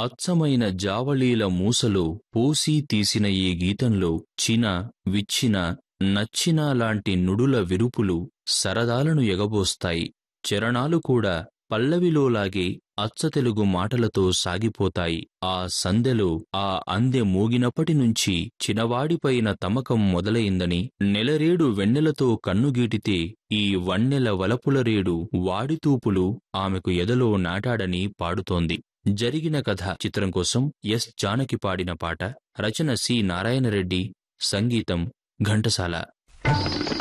అచ్చమైన జావళీల మూసలో పోసి తీసిన ఈ గీతంలో చిన విచ్చిన నచ్చిన లాంటి నుడుల విరుపులు సరదాలను ఎగబోస్తాయి చరణాలు కూడా పల్లవిలోలాగే అచ్చతెలుగు మాటలతో సాగిపోతాయి ఆ సందెలో ఆ అందె మోగినప్పటి నుంచి చినవాడిపైన తమకం మొదలైందని నెలరేడు వెన్నెలతో కన్నుగీటితే ఈ వన్నెల వలపులరేడు వాడితూపులు ఆమెకు ఎదలో నాటాడని పాడుతోంది జరిగిన కథ చిత్రం కోసం ఎస్ జానకి పాడిన పాట రచన సి నారాయణరెడ్డి సంగీతం ఘంటసాల